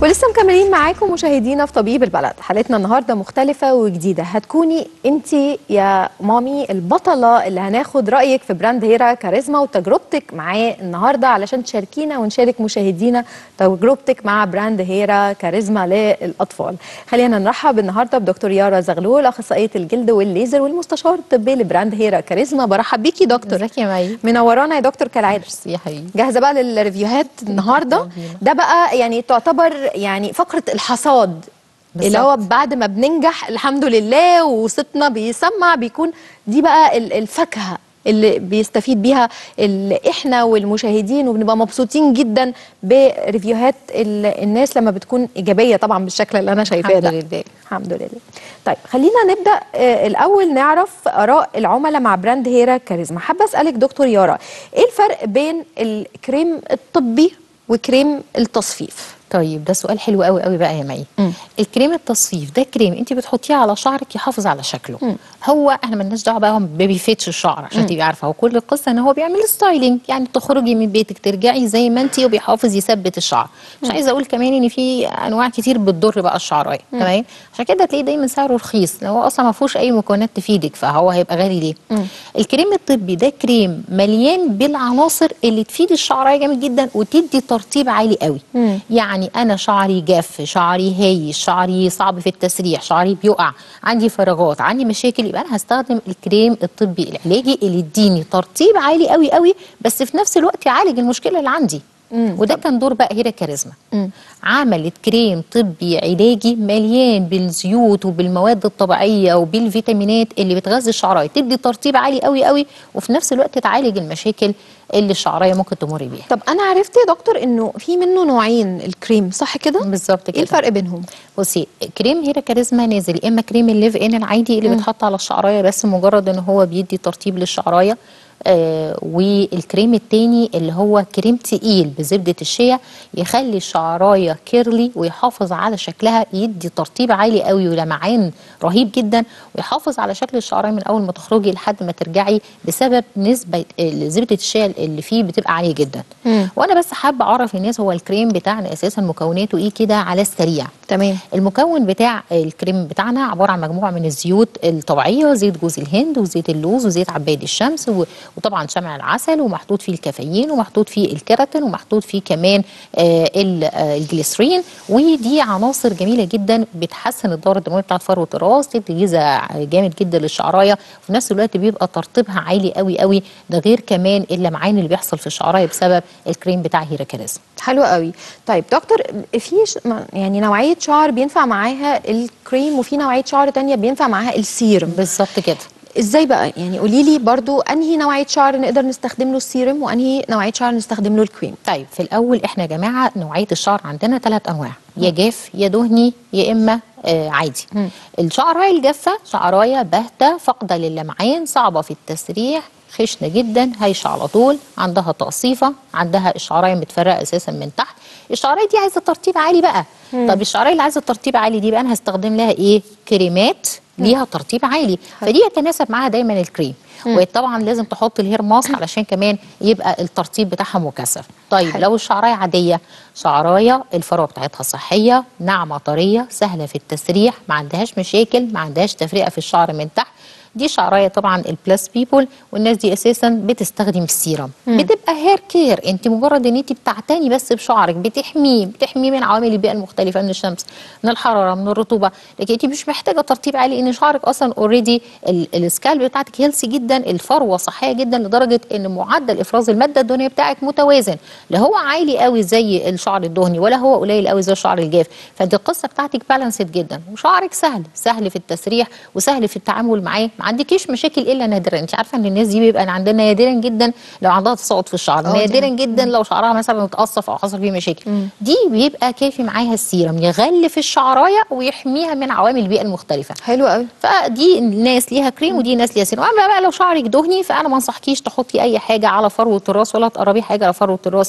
ولسه مكملين معاكم مشاهدينا في طبيب البلد حلقتنا النهارده مختلفه وجديده هتكوني انت يا مامي البطله اللي هناخد رايك في براند هيرا كاريزما وتجربتك معاه النهارده علشان تشاركينا ونشارك مشاهدينا تجربتك مع براند هيرا كاريزما للاطفال خلينا نرحب النهارده بدكتور يارا زغلول اخصائيه الجلد والليزر والمستشار الطبي لبراند هيرا كاريزما برحب بيكي دكتور ازيك يا مي منورانا يا دكتور كالعاده ميرسي يا حبيبي جاهزه بقى للريفيوهات النهارده يلا بينا. ده بقى يعني تعتبر يعني فقره الحصاد اللي بالظبط. هو بعد ما بننجح الحمد لله وصوتنا بيسمع بيكون دي بقى ال- الفاكهه اللي بيستفيد بيها ال- احنا والمشاهدين وبنبقى مبسوطين جدا بريفيوهات ال- الناس لما بتكون ايجابيه طبعا بالشكل اللي انا شايفاه الحمد ده لله الحمد لله طيب خلينا نبدا آه، الاول نعرف اراء العملاء مع براند هيرا كاريزما حابه اسالك دكتور يارا ايه الفرق بين الكريم الطبي وكريم التصفيف طيب ده سؤال حلو قوي قوي بقى يا مي مم. الكريم التصفيف ده كريم انت بتحطيه على شعرك يحافظ على شكله مم. هو احنا مالناش دعوه بقى هو ما بيفتش الشعر عشان تبقي عارفه هو كل القصه ان هو بيعمل ستايلينج يعني تخرجي من بيتك ترجعي زي ما انت وبيحافظ يثبت الشعر مش عايزه اقول كمان ان في انواع كتير بتضر بقى الشعرايه تمام عشان كده تلاقيه دايما سعره رخيص لو هو اصلا ما فيهوش اي مكونات تفيدك فهو هيبقى غالي ليه مم. الكريم الطبي ده كريم مليان بالعناصر اللي تفيد الشعرايه جامد جدا وتدي ترطيب عالي قوي مم. يعني انا شعري جاف شعري هايش شعري صعب في التسريح شعري بيقع عندي فراغات عندي مشاكل يبقى انا هستخدم الكريم الطبي العلاجي اللي يديني ترطيب عالي قوي قوي بس في نفس الوقت يعالج المشكله اللي عندي مم. وده كان دور بقى هيرا كاريزما مم. عملت كريم طبي علاجي مليان بالزيوت وبالمواد الطبيعيه وبالفيتامينات اللي بتغذي الشعرايه تدي ترطيب عالي قوي قوي وفي نفس الوقت تعالج المشاكل اللي الشعرايه ممكن تمر بيها طب انا عرفت يا دكتور انه في منه نوعين الكريم صح كده بالظبط كده ايه الفرق بينهم بصي كريم هيرا كاريزما نازل يا اما كريم الليف ان العادي اللي بيتحط على الشعرايه بس مجرد ان هو بيدي ترطيب للشعرايه آه والكريم التاني اللي هو كريم تقيل بزبده الشيا يخلي الشعرايه كيرلي ويحافظ على شكلها يدي ترطيب عالي قوي ولمعان رهيب جدا ويحافظ على شكل الشعرايه من اول ما تخرجي لحد ما ترجعي بسبب نسبه آه، زبده الشيا اللي فيه بتبقى عاليه جدا مم. وانا بس حابه اعرف الناس هو الكريم بتاعنا اساسا مكوناته ايه كده على السريع تمام المكون بتاع الكريم بتاعنا عباره عن مجموعه من الزيوت الطبيعيه زيت جوز الهند وزيت اللوز وزيت عباد الشمس و- وطبعا شمع العسل ومحطوط فيه الكافيين ومحطوط فيه الكيراتين ومحطوط فيه كمان آه، ال- آه، الجليسرين ودي عناصر جميله جدا بتحسن الدوره الدمويه بتاعت فروه الراس تدي غذاء جامد جدا للشعرايه وفي نفس الوقت بيبقى ترطيبها عالي قوي قوي ده غير كمان اللمعان اللي بيحصل في الشعرايه بسبب الكريم بتاع هيرا كاريزما حلو قوي طيب دكتور في ش... ما- يعني نوعيه شعر بينفع معاها الكريم وفي نوعيه شعر تانية بينفع معاها السيرم بالظبط كده ازاي بقى يعني قولي لي برضو انهي نوعيه شعر نقدر نستخدم له السيرم وانهي نوعيه شعر نستخدم له الكريم طيب في الاول احنا يا جماعه نوعيه الشعر عندنا ثلاث انواع يا جاف يا دهني يا اما آه عادي مم. الشعرايه الجافه شعرايه باهته فاقده للمعان صعبه في التسريح خشنه جدا هايشه على طول عندها تقصيفه عندها الشعرايه متفرقه اساسا من تحت الشعرايه دي عايزه ترطيب عالي بقى طب الشعرايه اللي عايزه ترطيب عالي دي بقى انا هستخدم لها ايه كريمات ليها ترطيب عالي فدي يتناسب معاها دايما الكريم وطبعا لازم تحط الهير ماسك علشان كمان يبقى الترطيب بتاعها مكثف طيب حلو. لو الشعرايه عاديه شعرايه الفروه بتاعتها صحيه ناعمه طريه سهله في التسريح ما عندهاش مشاكل ما عندهاش تفرقه في الشعر من تحت دي شعرايه طبعا البلاس بيبول والناس دي اساسا بتستخدم السيرم بتبقى هير كير انت مجرد ان انت بتعتني بس بشعرك بتحميه بتحميه من عوامل البيئه المختلفه من الشمس من الحراره من الرطوبه لكن انت مش محتاجه ترطيب عالي ان شعرك اصلا اوريدي السكالب بتاعتك هيلسي جدا الفروه صحيه جدا لدرجه ان معدل افراز الماده الدهنيه بتاعك متوازن لا هو عالي قوي زي الشعر الدهني ولا هو قليل قوي زي الشعر الجاف فانت القصه بتاعتك بالانسد جدا وشعرك سهل سهل في التسريح وسهل في التعامل معاه ما عندكيش مشاكل الا نادرا انت عارفه ان الناس دي بيبقى عندنا نادرا جدا لو عندها تساقط في الشعر اه، دي نادرا حقيقة. جدا لو شعرها مثلا متقصف او حصل فيه مشاكل دي بيبقى كافي معاها السيرم يغلف الشعرايه ويحميها من عوامل البيئه المختلفه حلو قوي فدي ناس ليها كريم ودي ناس ليها سيرم اما بقى لو شعرك دهني فانا ما انصحكيش تحطي اي حاجه على فروه الراس ولا تقربي حاجه على فروه الراس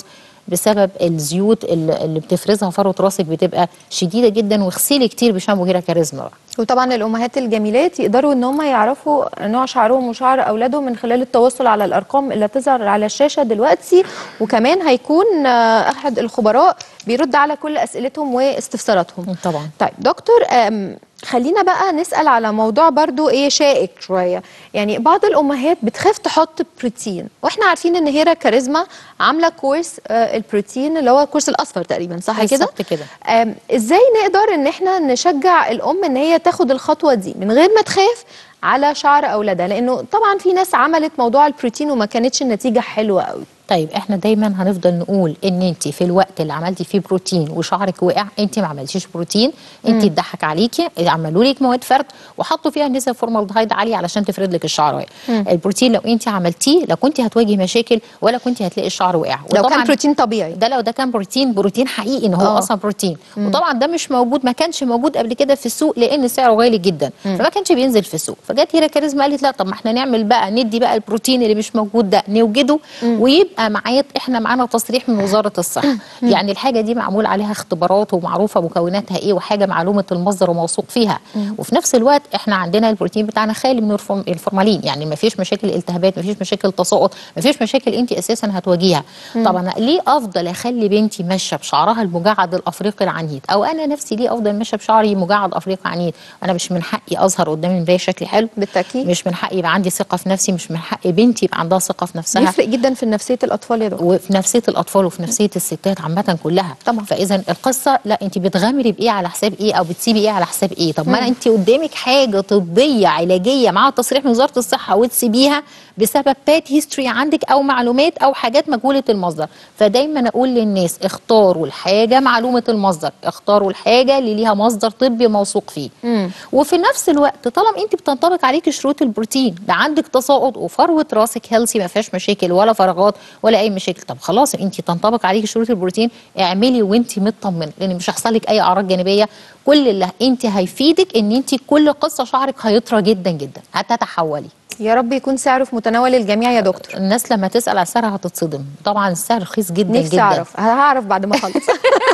بسبب الزيوت اللي اللي بتفرزها فروه راسك بتبقى شديده جدا واغسلي كتير بشامبو هيرا كاريزما بقى. وطبعا الامهات الجميلات يقدروا ان هم يعرفوا نوع شعرهم وشعر اولادهم من خلال التواصل على الارقام اللي هتظهر على الشاشه دلوقتي وكمان هيكون آه، احد الخبراء بيرد على كل اسئلتهم واستفساراتهم طبعا طيب دكتور أم، خلينا بقى نسأل على موضوع برضو ايه شائك شوية يعني بعض الأمهات بتخاف تحط بروتين واحنا عارفين ان هيرا كاريزما عاملة كورس آه، البروتين اللي هو الكورس الأصفر تقريبا صح كده؟ بالظبط كده. أم، ازاي نقدر ان احنا نشجع الأم ان هي تاخد الخطوة دي من غير ما تخاف على شعر أولادها لأنه طبعا في ناس عملت موضوع البروتين وما كانتش النتيجة حلوة قوي طيب احنا دايما هنفضل نقول ان انت في الوقت اللي عملتي فيه بروتين وشعرك وقع انت ما عملتيش بروتين انت اتضحك عليكي عملوا لك مواد فرد وحطوا فيها نسب فورمالدهيد عاليه علشان تفرد لك الشعر البروتين لو انت عملتيه لا كنت هتواجهي مشاكل ولا كنت هتلاقي الشعر وقع لو وطبعاً كان بروتين طبيعي ده لو ده كان بروتين بروتين حقيقي ان هو آه. اصلا بروتين وطبعا ده مش موجود ما كانش موجود قبل كده في السوق لان سعره غالي جدا فما كانش بينزل في السوق فجت هيرا كاريزما قالت لا طب ما احنا نعمل بقى ندي بقى البروتين اللي مش موجود ده نوجده ويبقى معايا احنا معانا تصريح من وزاره الصحه يعني الحاجه دي معمول عليها اختبارات ومعروفه مكوناتها ايه وحاجه معلومه المصدر وموثوق فيها وفي نفس الوقت احنا عندنا البروتين بتاعنا خالي من الفورم- الفورمالين يعني ما فيش مشاكل التهابات ما فيش مشاكل تساقط ما فيش مشاكل انت اساسا هتواجهها طب انا ليه افضل اخلي بنتي ماشيه بشعرها المجعد الافريقي العنيد او انا نفسي ليه افضل ماشيه بشعري مجعد افريقي عنيد انا مش من حقي اظهر قدام المرايه شكلي حلو بالتأكيد. مش من حقي يبقى عندي ثقه في نفسي مش من حق بنتي يبقى عندها ثقه في نفسها بيفرق جدا في نفسية الأطفال يا دكتور وفي نفسيه الاطفال وفي نفسيه الستات عامه كلها طبعا. فاذا القصه لا انت بتغامري بايه على حساب ايه او بتسيبي ايه على حساب ايه طب ما أنا انت قدامك حاجه طبيه علاجيه مع تصريح من وزاره الصحه وتسيبيها بسبب بات هيستوري عندك او معلومات او حاجات مجهوله المصدر فدايما اقول للناس اختاروا الحاجه معلومه المصدر اختاروا الحاجه اللي ليها مصدر طبي موثوق فيه وفي نفس الوقت طالما انت بتنطبق عليكي شروط البروتين ده عندك تساقط وفروه راسك هيلسي ما فيهاش مشاكل ولا فراغات ولا اي مشاكل طب خلاص انت تنطبق عليكي شروط البروتين اعملي وانت مطمنه لان مش هيحصل لك اي اعراض جانبيه كل اللي انت هيفيدك ان انت كل قصه شعرك هيطرى جدا جدا هتتحولي يا رب يكون سعره في متناول الجميع يا دكتور الناس لما تسال على السعر هتتصدم طبعا السعر رخيص جدا نفسي جدا اعرف هعرف بعد ما اخلص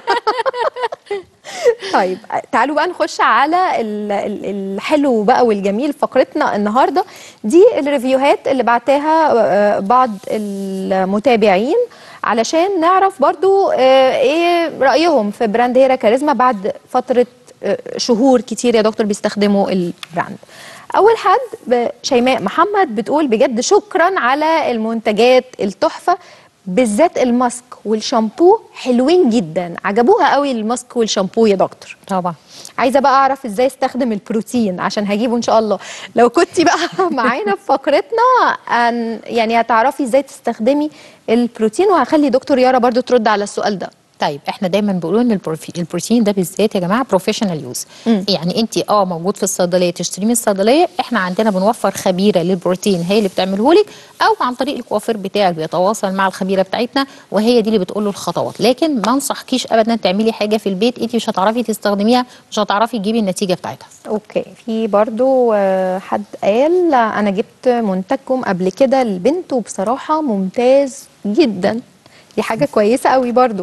طيب تعالوا بقى نخش على ال- ال- الحلو بقى والجميل فقرتنا النهارده دي الريفيوهات اللي بعتها آه، بعض المتابعين علشان نعرف برضو آه، ايه رايهم في براند هيرا كاريزما بعد فتره آه، شهور كتير يا دكتور بيستخدموا البراند اول حد ب- شيماء محمد بتقول بجد شكرا على المنتجات التحفه بالذات الماسك والشامبو حلوين جدا عجبوها قوي الماسك والشامبو يا دكتور طبعا عايزه بقى اعرف ازاي استخدم البروتين عشان هجيبه ان شاء الله لو كنتي بقى معانا في فقرتنا أن يعني هتعرفي ازاي تستخدمي البروتين وهخلي دكتور يارا برضو ترد على السؤال ده طيب احنا دايما بنقول ان البروفي- البروتين ده بالذات يا جماعه بروفيشنال يوز يعني انت اه موجود في الصيدليه تشتريه من الصيدليه احنا عندنا بنوفر خبيره للبروتين هي اللي بتعمله لك او عن طريق الكوافير بتاعك بيتواصل مع الخبيره بتاعتنا وهي دي اللي بتقول له الخطوات لكن ما انصحكيش ابدا تعملي حاجه في البيت انت مش هتعرفي تستخدميها مش هتعرفي تجيبي النتيجه بتاعتها اوكي في برضو آه، حد قال انا جبت منتجكم قبل كده للبنت وبصراحه ممتاز جدا دي حاجه كويسه قوي برضو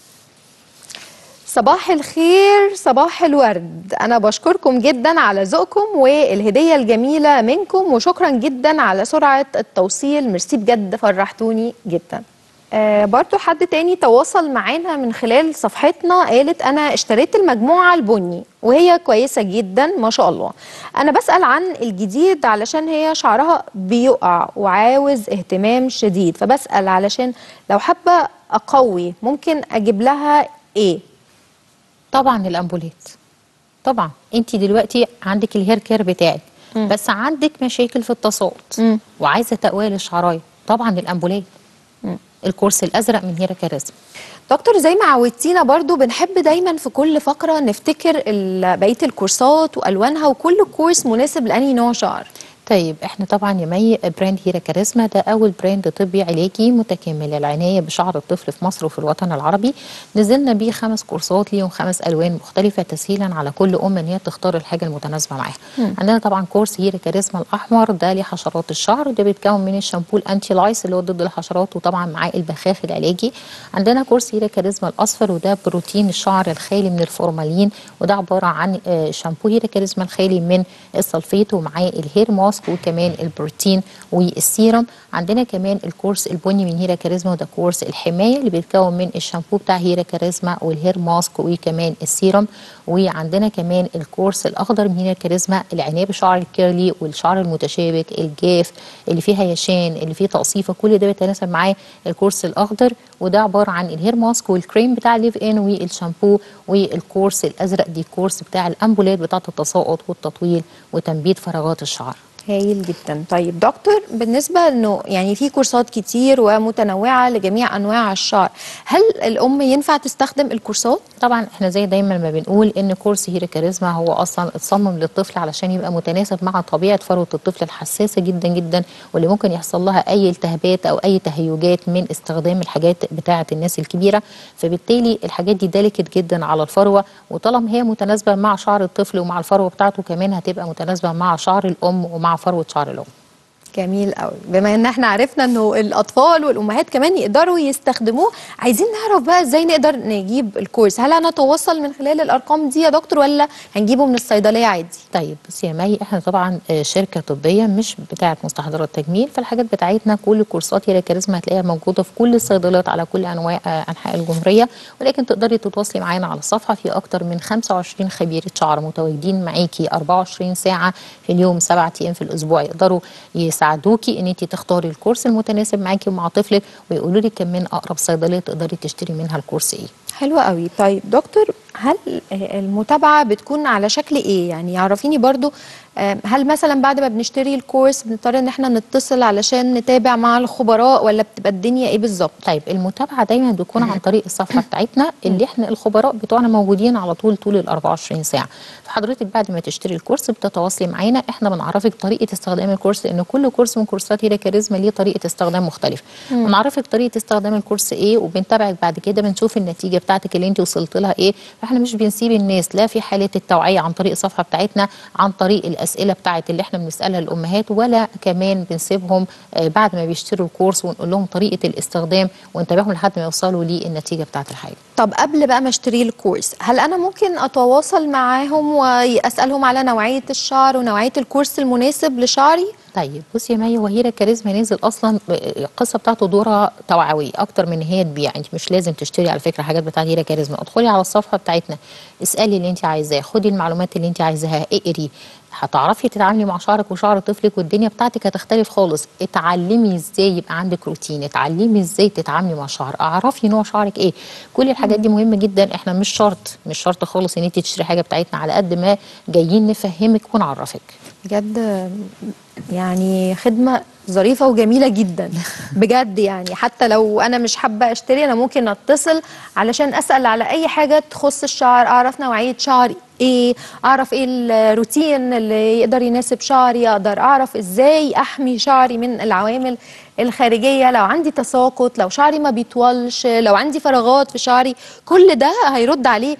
صباح الخير صباح الورد انا بشكركم جدا على ذوقكم والهديه الجميله منكم وشكرا جدا على سرعه التوصيل ميرسي بجد فرحتوني جدا آه برضو حد تاني تواصل معانا من خلال صفحتنا قالت انا اشتريت المجموعه البني وهي كويسه جدا ما شاء الله انا بسال عن الجديد علشان هي شعرها بيقع وعاوز اهتمام شديد فبسال علشان لو حابه اقوي ممكن اجيب لها ايه طبعا الامبولات طبعا انت دلوقتي عندك الهير كير بتاعك بس عندك مشاكل في التساقط مم. وعايزه تقويه للشعرايه طبعا الامبولات الكورس الازرق من هيرا كاريزما دكتور زي ما عودتينا برضو بنحب دايما في كل فقرة نفتكر ال- بقية الكورسات وألوانها وكل كورس مناسب لأنهي نوع شعر طيب احنا طبعا يا مي براند هيرا كاريزما ده اول براند طبي علاجي متكامل للعنايه بشعر الطفل في مصر وفي الوطن العربي نزلنا بيه خمس كورسات ليهم خمس الوان مختلفه تسهيلا على كل ام ان هي تختار الحاجه المتناسبه معاها عندنا طبعا كورس هيرا كاريزما الاحمر ده لحشرات الشعر ده بيتكون من الشامبو الانتي لايس اللي هو ضد الحشرات وطبعا معاه البخاخ العلاجي عندنا كورس هيرا كاريزما الاصفر وده بروتين الشعر الخالي من الفورمالين وده عباره عن آه، شامبو هيرا كاريزما الخالي من السلفيت ومعاه الهير ماسك وكمان البروتين والسيرم عندنا كمان الكورس البني من هيرا كاريزما وده كورس الحمايه اللي بيتكون من الشامبو بتاع هيرا كاريزما والهير ماسك وكمان السيرم وعندنا كمان الكورس الاخضر من هيرا كاريزما العنايه بشعر الكيرلي والشعر المتشابك الجاف اللي فيه هيشان اللي فيه تقصيفه كل ده بيتناسب معاه الكورس الاخضر وده عباره عن الهير ماسك والكريم بتاع ليف ان والشامبو والكورس الازرق دي كورس بتاع الامبولات بتاعه التساقط والتطويل وتنبيت فراغات الشعر هايل جدا طيب دكتور بالنسبة انه يعني في كورسات كتير ومتنوعة لجميع انواع الشعر هل الام ينفع تستخدم الكورسات؟ طبعا احنا زي دايما ما بنقول ان كورس هيرا كاريزما هو اصلا اتصمم للطفل علشان يبقى متناسب مع طبيعه فروه الطفل الحساسه جدا جدا واللي ممكن يحصل لها اي التهابات او اي تهيجات من استخدام الحاجات بتاعه الناس الكبيره فبالتالي الحاجات دي ديليكت جدا على الفروه وطالما هي متناسبه مع شعر الطفل ومع الفروه بتاعته كمان هتبقى متناسبه مع شعر الام ومع فروه شعر الام جميل قوي بما ان احنا عرفنا انه الاطفال والامهات كمان يقدروا يستخدموه عايزين نعرف بقى ازاي نقدر نجيب الكورس هل هنتواصل من خلال الارقام دي يا دكتور ولا هنجيبه من الصيدليه عادي طيب بصي يا مي احنا طبعا آه، شركه طبيه مش بتاعه مستحضرات تجميل فالحاجات بتاعتنا كل كورسات هيرا كاريزما هتلاقيها موجوده في كل الصيدليات على كل انواع آه، انحاء الجمهوريه ولكن تقدري تتواصلي معانا على الصفحه في اكتر من 25 خبيره شعر متواجدين معاكي 24 ساعه في اليوم سبعة ايام في الاسبوع يقدروا يساعدوكي ان انت تختاري الكورس المتناسب معاكي ومع طفلك ويقولوا لك كمان اقرب صيدليه تقدري تشتري منها الكورس ايه حلو قوي طيب دكتور هل آه، المتابعة بتكون على شكل ايه يعني عرفيني برضو آه، هل مثلا بعد ما بنشتري الكورس بنضطر ان احنا نتصل علشان نتابع مع الخبراء ولا بتبقى الدنيا ايه بالظبط طيب المتابعه دايما بتكون عن طريق الصفحه بتاعتنا اللي احنا الخبراء بتوعنا موجودين على طول طول ال 24 ساعه فحضرتك بعد ما تشتري الكورس بتتواصلي معانا احنا بنعرفك طريقه استخدام الكورس لان كل كورس من كورسات هيرا كاريزما ليه طريقه استخدام مختلفه بنعرفك طريقه استخدام الكورس ايه وبنتابعك بعد كده بنشوف النتيجه بتاعتك اللي انت وصلت لها ايه فاحنا مش بنسيب الناس لا في حاله التوعيه عن طريق الصفحه بتاعتنا عن طريق الاسئله بتاعت اللي احنا بنسالها للامهات ولا كمان بنسيبهم آه، بعد ما بيشتروا الكورس ونقول لهم طريقه الاستخدام ونتابعهم لحد ما يوصلوا للنتيجه بتاعت الحاجه طب قبل بقى ما اشتري الكورس هل انا ممكن اتواصل معاهم واسالهم على نوعيه الشعر ونوعيه الكورس المناسب لشعري طيب بصي يا مي وهيرا كاريزما نزل اصلا القصه بتاعته دوره توعويه اكتر من ان هي تبيع انت مش لازم تشتري على فكره حاجات بتاعت هيرا كاريزما ادخلي على الصفحه بتاعتنا اسالي اللي انت عايزاه خدي المعلومات اللي انت عايزاها اقري هتعرفي تتعاملي مع شعرك وشعر طفلك والدنيا بتاعتك هتختلف خالص اتعلمي ازاي يبقى عندك روتين اتعلمي ازاي تتعاملي مع شعر اعرفي نوع شعرك ايه كل الحاجات دي مهمه جدا احنا مش شرط مش شرط خالص ان انت تشتري حاجه بتاعتنا على قد ما جايين نفهمك ونعرفك بجد يعني خدمة ظريفة وجميلة جدا بجد يعني حتى لو أنا مش حابة أشتري أنا ممكن أتصل علشان أسأل على أي حاجة تخص الشعر أعرف نوعية شعري إيه أعرف إيه الروتين اللي يقدر يناسب شعري أقدر أعرف إزاي أحمي شعري من العوامل الخارجية لو عندي تساقط لو شعري ما بيطولش لو عندي فراغات في شعري كل ده هيرد عليه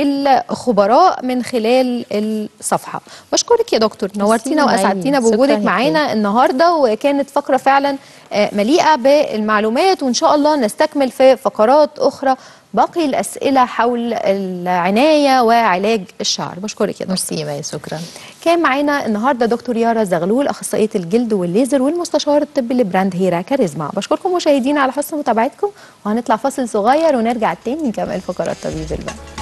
الخبراء من خلال الصفحة بشكرك يا دكتور نورتينا معايا. وأسعدتينا شكراً بوجودك يا معانا النهاردة وكانت فقرة فعلا آه، مليئة بالمعلومات وإن شاء الله نستكمل في فقرات أخرى باقي الأسئلة حول العناية وعلاج الشعر بشكرك يا دكتور ميرسي يا مي شكرا كان معانا النهارده دكتور يارا زغلول اخصائيه الجلد والليزر والمستشار الطبي لبراند هيرا كاريزما بشكركم مشاهدينا على حسن متابعتكم وهنطلع فاصل صغير ونرجع تاني نكمل فقرات طبيب البلد